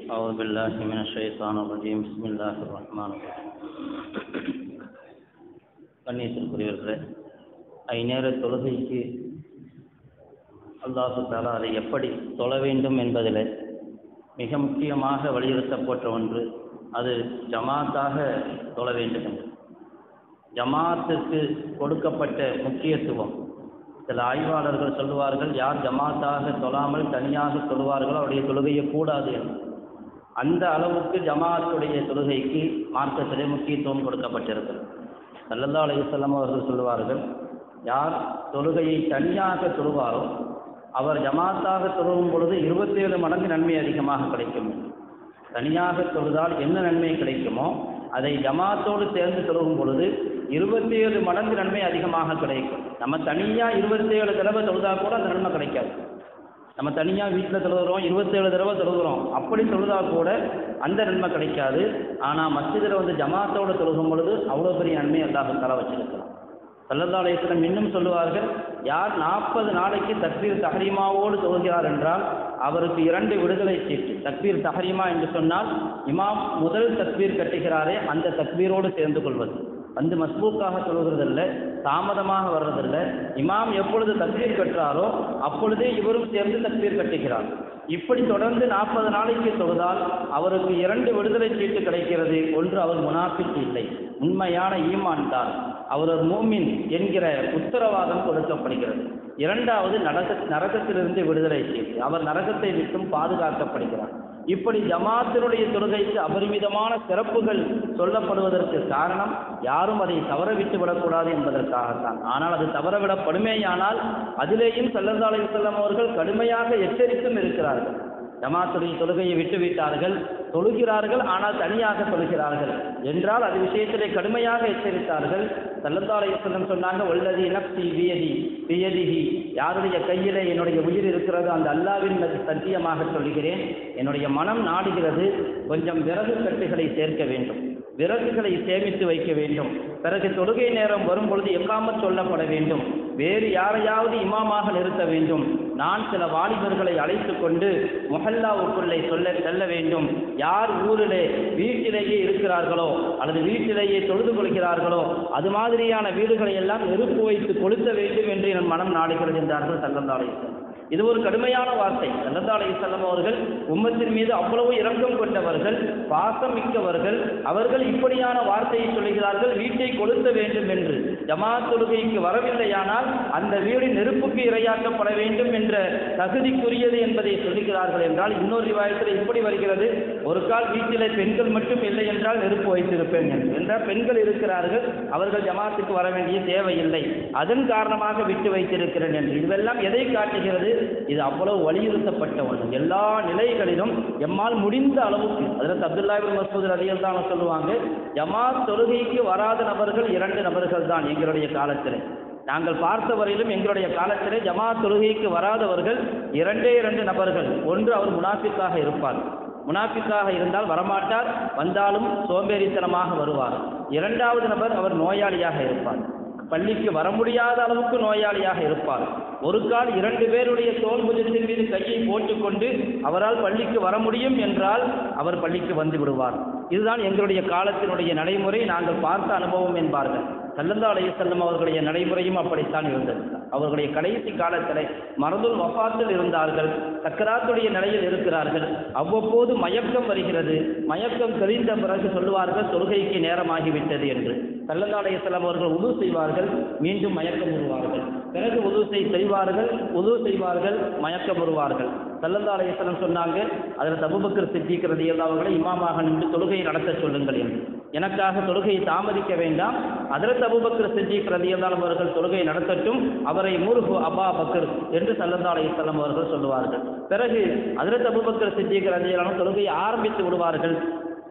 أعوذ بالله من الشيطان الرجيم بسم الله الرحمن الرحيم கண்ணியத்திற்குரியவர்களே ஐநேர தொழுகைக்கு அல்லாஹு தாலா அதை எப்படி தொழ வேண்டும் என்பதில் மிக முக்கியமாக வலியுறுத்தப்பட்ட ஒன்று அது ஜமாத்தாக தொழ வேண்டும் என்று ஜமாத்துக்கு கொடுக்கப்பட்ட முக்கியத்துவம் சில ஆய்வாளர்கள் சொல்லுவார்கள் யார் ஜமாத்தாக தொழாமல் தனியாக தொழுவார்களோ அவருடைய தொழுகையை கூடாது என்று அந்த அளவுக்கு ஜமாத்துடைய தொழுகைக்கு மார்க்கத்திலே முக்கியத்துவம் கொடுக்கப்பட்டிருக்கிறது சல்லல்லா அலையுசல்லாம் அவர்கள் சொல்லுவார்கள் யார் தொழுகையை தனியாக தொழுவாரோ அவர் ஜமாத்தாக தொழுகும் பொழுது இருபத்தேழு மடங்கு நன்மை அதிகமாக கிடைக்கும் தனியாக தொழுதால் என்ன நன்மை கிடைக்குமோ அதை ஜமாத்தோடு சேர்ந்து தொழுகும் பொழுது இருபத்தி ஏழு மடங்கு நன்மை அதிகமாக கிடைக்கும் நம்ம தனியாக இருபத்தேழு தடவை தொழுதா கூட அந்த நன்மை கிடைக்காது நம்ம தனியாக வீட்டில் தொழுகிறோம் இருபத்தேழு தடவை தொழுகிறோம் அப்படி தொழுதா கூட அந்த நன்மை கிடைக்காது ஆனால் மஸ்ஜிதில் வந்து ஜமாத்தோடு தொழுகும் பொழுது அவ்வளோ பெரிய நன்மை அல்லாஹ் தர வச்சிருக்கிறோம் சல்லல்லா அலையம் இன்னும் சொல்லுவார்கள் யார் நாற்பது நாளைக்கு தக்பீர் தஹரீமாவோடு தொழுகிறார் என்றால் அவருக்கு இரண்டு விடுதலை சீட்டு தக்பீர் தஹரீமா என்று சொன்னால் இமாம் முதல் தக்பீர் கட்டுகிறாரே அந்த தக்பீரோடு சேர்ந்து கொள்வது வந்து மஸ்பூக்காக தொழுகிறதில்ல தாமதமாக வர்றதில்ல இமாம் எப்பொழுது தக்பீர் கட்டுறாரோ அப்பொழுதே இவரும் சேர்ந்து தக்பீர் கட்டுகிறார் இப்படி தொடர்ந்து நாற்பது நாளைக்கு தொழுதால் அவருக்கு இரண்டு விடுதலை சீட்டு கிடைக்கிறது ஒன்று அவர் முனாஃபிக் இல்லை உண்மையான ஈமான் தான் அவர் ஒரு மூமின் என்கிற உத்தரவாதம் கொடுக்கப்படுகிறது இரண்டாவது நரக நரகத்திலிருந்து விடுதலை சீட்டு அவர் நரகத்தை விட்டும் பாதுகாக்கப்படுகிறார் இப்படி ஜமாத்தினுடைய தொழுகைக்கு அபரிமிதமான சிறப்புகள் சொல்லப்படுவதற்கு காரணம் யாரும் அதை தவற விட்டு விடக்கூடாது என்பதற்காகத்தான் ஆனால் அது தவறவிடப்படுமேயானால் அதிலேயும் செல்லந்தாலை செல்லம் அவர்கள் கடுமையாக எச்சரித்தும் இருக்கிறார்கள் ஜமாத்துடைய தொழுகையை விட்டுவிட்டார்கள் தொழுகிறார்கள் ஆனால் தனியாக தொழுகிறார்கள் என்றால் அது விஷயத்திலே கடுமையாக எச்சரித்தார்கள் சல்லந்தாலை செல்லம் சொன்னாங்க உள்ளதி நப்சி வியதி வியதிகி யாருடைய கையிலே என்னுடைய உயிர் இருக்கிறதோ அந்த அல்லாவின் சத்தியமாக சொல்கிறேன் என்னுடைய மனம் நாடுகிறது கொஞ்சம் விறகு கட்டுகளை சேர்க்க வேண்டும் விறகுகளை சேமித்து வைக்க வேண்டும் பிறகு தொழுகை நேரம் வரும் பொழுது எக்காமத் சொல்லப்பட வேண்டும் வேறு யாரையாவது இமாமாக நிறுத்த வேண்டும் நான் சில வாலிபர்களை அழைத்து கொண்டு மொஹல்லாவுக்குள்ளே சொல்ல செல்ல வேண்டும் யார் ஊரிலே வீட்டிலேயே இருக்கிறார்களோ அல்லது வீட்டிலேயே தொழுது கொள்கிறார்களோ அது மாதிரியான வீடுகளை எல்லாம் நெருப்பு வைத்து கொளுத்த வேண்டும் என்று என் மனம் நாடுகிறது என்றார்கள் தங்கந்தாலை இது ஒரு கடுமையான வார்த்தை சல்லல்லா அலிசல்லம் அவர்கள் உம்மத்தின் மீது அவ்வளவு இரக்கம் கொண்டவர்கள் பாசம் மிக்கவர்கள் அவர்கள் இப்படியான வார்த்தையை சொல்கிறார்கள் வீட்டை கொளுத்த வேண்டும் என்று ஜமாத் தொழுகைக்கு வரவில்லையானால் அந்த வீடு நெருப்புக்கு இரையாக்கப்பட வேண்டும் என்ற தகுதிக்குரியது என்பதை சொல்லுகிறார்கள் என்றால் இன்னொரு விவாதத்தில் இப்படி வருகிறது ஒரு கால் வீட்டிலே பெண்கள் மட்டும் இல்லை என்றால் நெருப்பு வைத்திருப்பேன் என்று என்றால் பெண்கள் இருக்கிறார்கள் அவர்கள் ஜமாத்துக்கு வர வேண்டிய தேவையில்லை அதன் காரணமாக விட்டு வைத்திருக்கிறேன் என்று இதுவெல்லாம் எதை காட்டுகிறது இது அவ்வளவு வலியுறுத்தப்பட்ட ஒன்று எல்லா நிலைகளிலும் எம்மால் முடிந்த அளவுக்கு அதில் அப்துல்லாபின் மசூத் அதிகள் தான் சொல்லுவாங்க ஜமாத் தொழுகைக்கு வராத நபர்கள் இரண்டு நபர்கள் தான் எங்களுடைய காலத்தில் நாங்கள் பார்த்த வரையிலும் எங்களுடைய காலத்திலே ஜமாத் தொழுகைக்கு வராதவர்கள் இரண்டே இரண்டு நபர்கள் ஒன்று அவர் முனாஃபிக்காக இருப்பார் முனாஃபிக்காக இருந்தால் வரமாட்டார் வந்தாலும் சோம்பேறித்தனமாக வருவார் இரண்டாவது நபர் அவர் நோயாளியாக இருப்பார் பள்ளிக்கு வர முடியாத அளவுக்கு நோயாளியாக இருப்பார் ஒரு கால் இரண்டு பேருடைய தோல் புஜத்தின் மீது கையை போட்டுக்கொண்டு அவரால் பள்ளிக்கு வர முடியும் என்றால் அவர் பள்ளிக்கு வந்து விடுவார் இதுதான் எங்களுடைய காலத்தினுடைய நடைமுறை நாங்கள் பார்த்த அனுபவம் என்பார்கள் சல்லந்தா அலைய செல்லம் அவர்களுடைய நடைமுறையும் அப்படித்தான் இருந்தது அவர்களுடைய கடைசி காலத்தில் மரதுல் வஃபாத்தில் இருந்தார்கள் சக்கராத்துடைய நிலையில் இருக்கிறார்கள் அவ்வப்போது மயக்கம் வருகிறது மயக்கம் தெளிந்த பிறகு சொல்லுவார்கள் தொழுகைக்கு நேரமாகிவிட்டது என்று சல்லந்தா அலைய செல்லம் அவர்கள் உது செய்வார்கள் மீண்டும் மயக்கம் வருவார்கள் பிறகு உது செய் செய்வார்கள் உது செய்வார்கள் மயக்கம் வருவார்கள் சல்லந்தா அலையம் சொன்னாங்க அதில் தபுபக்கர் சித்திக்கிறது அவர்களை இமாமாக நின்று தொழுகையை நடத்த சொல்லுங்கள் என்று எனக்காக தொழுகையை தாமதிக்க வேண்டாம் அதில் தபுபக்கர் சித்திக் ரதியல்லாலும் அவர்கள் தொழுகையை நடத்தட்டும் அவரை முருகு அபா பக்கர் என்று சல்லந்தா அலையம் அவர்கள் சொல்லுவார்கள் பிறகு அதில் தபுபக்கர் சித்திக் ரதியல்லாலும் தொழுகையை ஆரம்பித்து விடுவார்கள்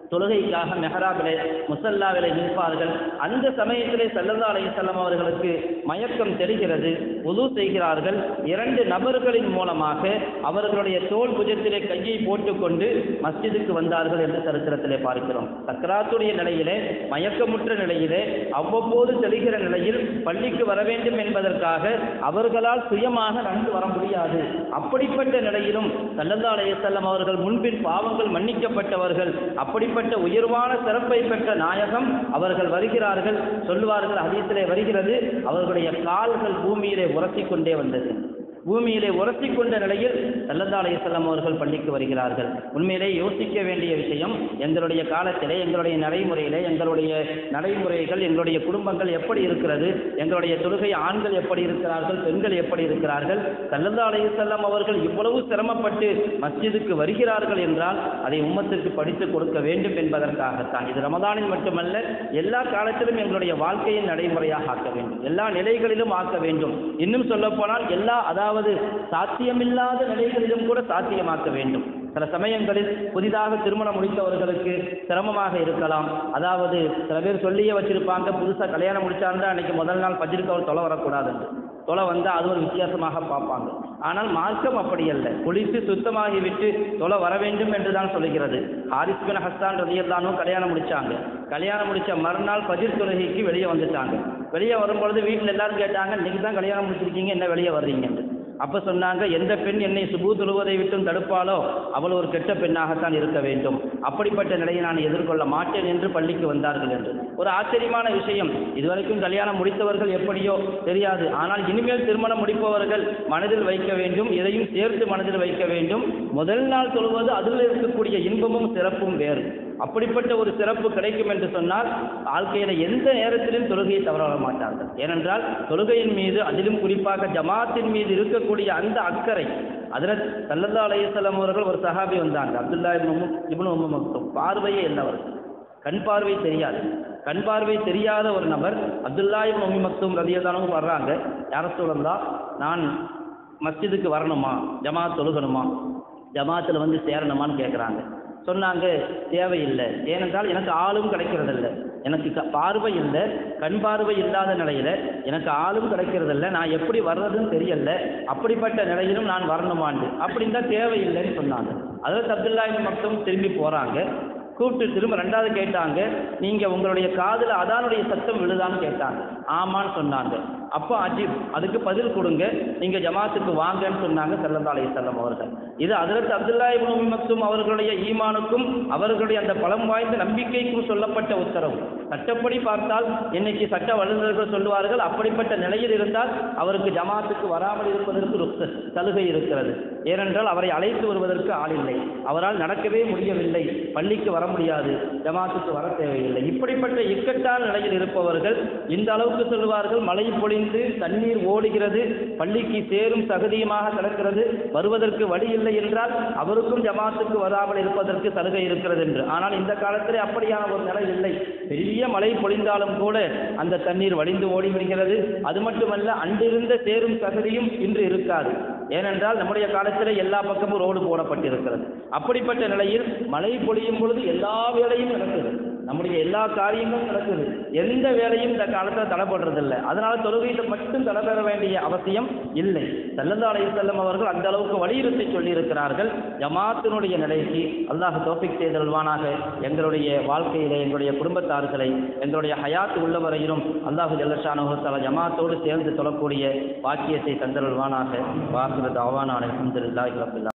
தொழுகைக்காக மெஹராபிலே முசல்லாவிலே நிற்பார்கள் அந்த சமயத்திலே சல்லல்லா அலைஹிஸ்ஸலாம் அவர்களுக்கு மயக்கம் தெரிகிறது உது செய்கிறார்கள் இரண்டு நபர்களின் மூலமாக அவர்களுடைய தோல் புஜத்திலே கையை போட்டுக்கொண்டு மஸ்ஜிதுக்கு வந்தார்கள் என்று சரித்திரத்திலே பார்க்கிறோம் சக்கராத்துடைய நிலையிலே மயக்கமுற்ற நிலையிலே அவ்வப்போது தெளிகிற நிலையில் பள்ளிக்கு வர வேண்டும் என்பதற்காக அவர்களால் சுயமாக நடந்து வர முடியாது அப்படிப்பட்ட நிலையிலும் சல்லல்லா அலைஹிஸ்ஸலாம் அவர்கள் முன்பின் பாவங்கள் மன்னிக்கப்பட்டவர்கள் அப்படிப்பட்ட உயர்வான சிறப்பை பெற்ற நாயகம் அவர்கள் வருகிறார்கள் சொல்லுவார்கள் ஹதீஸிலே வருகிறது அவர்களுடைய கால்கள் பூமியிலே உரசிக் கொண்டே வந்தது பூமியிலே உரசிக் கொண்ட நிலையில் சல்லல்லா அலைஹிஸ்ஸலாம் அவர்கள் பள்ளிக்கு வருகிறார்கள் உண்மையிலே யோசிக்க வேண்டிய விஷயம் எங்களுடைய காலத்திலே எங்களுடைய நடைமுறையிலே எங்களுடைய நடைமுறைகள் எங்களுடைய குடும்பங்கள் எப்படி இருக்கிறது எங்களுடைய தொழுகை ஆண்கள் எப்படி இருக்கிறார்கள் பெண்கள் எப்படி இருக்கிறார்கள் சல்லல்லா அலைஹிஸ்ஸலாம் அவர்கள் இவ்வளவு சிரமப்பட்டு மஸ்ஜிதுக்கு வருகிறார்கள் என்றால் அதை உம்மத்திற்கு படித்து கொடுக்க வேண்டும் என்பதற்காகத்தான் இது ரமதானில் மட்டுமல்ல எல்லா காலத்திலும் எங்களுடைய வாழ்க்கையை நடைமுறையாக ஆக்க வேண்டும் எல்லா நிலைகளிலும் ஆக்க வேண்டும் இன்னும் சொல்லப்போனால் எல்லா அதாவது சாத்தியமில்லாத நிலைகளிலும் கூட சாத்தியமாக்க வேண்டும் சில சமயங்களில் புதிதாக திருமணம் முடித்தவர்களுக்கு சிரமமாக இருக்கலாம் அதாவது சில பேர் சொல்லியே வச்சிருப்பாங்க புதுசாக கல்யாணம் முடிச்சாருந்தா அன்னைக்கு முதல் நாள் பஜ்ருக்கு அவர் தொலை வரக்கூடாது என்று தொலை வந்தால் அது ஒரு வித்தியாசமாக பார்ப்பாங்க ஆனால் மார்க்கம் அப்படி அல்ல குளித்து சுத்தமாகிவிட்டு தொலை வர வேண்டும் என்று தான் சொல்லுகிறது ஹாரிஸ் பின் ஹஸ்தான் ரதியல்லானும் கல்யாணம் முடிச்சாங்க கல்யாணம் முடிச்ச மறுநாள் பஜிர் தொழுகைக்கு வெளியே வந்துட்டாங்க வெளியே வரும்பொழுது வீட்டில் எல்லாரும் கேட்டாங்க இன்னைக்கு தான் கல்யாணம் முடிச்சிருக்கீங்க என்ன வெளியே வர்றீங்கன்னு அப்போ சொன்னாங்க எந்த பெண் என்னை சுபு தொழுவதை விட்டும் தடுப்பாலோ அவள் ஒரு கெட்ட பெண்ணாகத்தான் இருக்க வேண்டும் அப்படிப்பட்ட நிலையை நான் எதிர்கொள்ள மாட்டேன் என்று பள்ளிக்கு வந்தார்கள் என்று ஒரு ஆச்சரியமான விஷயம் இதுவரைக்கும் கல்யாணம் முடித்தவர்கள் எப்படியோ தெரியாது ஆனால் இனிமேல் திருமணம் முடிப்பவர்கள் மனதில் வைக்க வேண்டும் எதையும் சேர்த்து மனதில் வைக்க வேண்டும் முதல் நாள் தொழுவது அதில் இருக்கக்கூடிய இன்பமும் சிறப்பும் வேறு அப்படிப்பட்ட ஒரு சிறப்பு கிடைக்கும் என்று சொன்னால் வாழ்க்கையில எந்த நேரத்திலும் தொழுகையை தவற மாட்டார்கள் ஏனென்றால் தொழுகையின் மீது அதிலும் குறிப்பாக ஜமாத்தின் மீது இருக்கக்கூடிய அந்த அக்கறை அதில் சல்லல்லா அலையம் அவர்கள் ஒரு சஹாபி வந்தாங்க அப்துல்லா இப்னு இப்னு உம்மு மக்தூம் பார்வையே இல்லவர்கள் கண் பார்வை தெரியாது கண் பார்வை தெரியாத ஒரு நபர் அப்துல்லா இப்னு உம்மி மக்தூம் ரதியதானவும் வர்றாங்க யார சொல்லந்தா நான் மஸ்ஜிதுக்கு வரணுமா ஜமாத் தொழுகணுமா ஜமாத்தில் வந்து சேரணுமான்னு கேட்குறாங்க சொன்னாங்க தேவையில்லை ஏனென்றால் எனக்கு ஆளும் கிடைக்கிறதில்ல எனக்கு க பார்வை இல்லை கண் பார்வை இல்லாத நிலையில் எனக்கு ஆளும் கிடைக்கிறதில்ல நான் எப்படி வர்றதுன்னு தெரியல அப்படிப்பட்ட நிலையிலும் நான் வரணுமாண்டு அப்படின்னு தான் தேவையில்லைன்னு சொன்னாங்க அதாவது அப்துல்லாஹின் மட்டும் திரும்பி போகிறாங்க கூப்பிட்டு திரும்ப ரெண்டாவது கேட்டாங்க நீங்கள் உங்களுடைய காதில் அதானுடைய சத்தம் விழுதான்னு கேட்டாங்க ஆமான்னு சொன்னாங்க அப்போ அஜிப் அதுக்கு பதில் கொடுங்க நீங்கள் ஜமாத்துக்கு வாங்கன்னு சொன்னாங்க சல்லல்லா அலைஹி வஸல்லம் அவர்கள் இது அதிரத் அப்துல்லா இப்னு உம்மி மக்தும் அவர்களுடைய ஈமானுக்கும் அவர்களுடைய அந்த பலம் வாய்ந்த நம்பிக்கைக்கும் சொல்லப்பட்ட உத்தரவு சட்டப்படி பார்த்தால் இன்னைக்கு சட்ட வல்லுநர்கள் சொல்லுவார்கள் அப்படிப்பட்ட நிலையில் இருந்தால் அவருக்கு ஜமாத்துக்கு வராமல் இருப்பதற்கு ருக்சத் சலுகை இருக்கிறது ஏனென்றால் அவரை அழைத்து வருவதற்கு ஆள் இல்லை அவரால் நடக்கவே முடியவில்லை பள்ளிக்கு வர முடியாது ஜமாத்துக்கு வர தேவையில்லை இப்படிப்பட்ட இக்கட்டான நிலையில் இருப்பவர்கள் இந்த அளவுக்கு சொல்லுவார்கள் மழை பொழிந்து தண்ணீர் ஓடுகிறது பள்ளிக்கு சேரும் சகதியுமாக கிடக்கிறது வருவதற்கு வழி இல்லை என்றால் அவருக்கும் ஜமாத்துக்கு வராமல் இருப்பதற்கு சலுகை இருக்கிறது என்று ஆனால் இந்த காலத்திலே அப்படியான ஒரு நிலை இல்லை பெரிய மழை பொழிந்தாலும் கூட அந்த தண்ணீர் வடிந்து ஓடி விடுகிறது அது மட்டுமல்ல அன்றிருந்த சேரும் சகதியும் இன்று இருக்காது ஏனென்றால் நம்முடைய காலத்திலே எல்லா பக்கமும் ரோடு போடப்பட்டிருக்கிறது அப்படிப்பட்ட நிலையில் மழை பொழியும் பொழுது எல்லா வேலையும் நடக்குது நம்முடைய எல்லா காரியங்களும் நடக்குது எந்த வேலையும் இந்த காலத்தில் தடைப்படுறதில்லை அதனால தொழுகையில மட்டும் தடைபெற வேண்டிய அவசியம் இல்லை செல்லந்தா அலைஹி செல்லம் அவர்கள் அந்த அளவுக்கு வலியுறுத்தி சொல்லியிருக்கிறார்கள் ஜமாத்தினுடைய நிலைக்கு அல்லாஹ் தோப்பிக் செய்தல்வானாக எங்களுடைய வாழ்க்கையிலே எங்களுடைய குடும்பத்தார்களை எங்களுடைய ஹயாத் உள்ளவரையிலும் அல்லாஹு ஜல்லஷானுகத்தால ஜமாத்தோடு சேர்ந்து தொழக்கூடிய பாக்கியத்தை தந்தருள்வானாக வாக்குறது அவானான அலமதுல்லாஹி ரபில்லா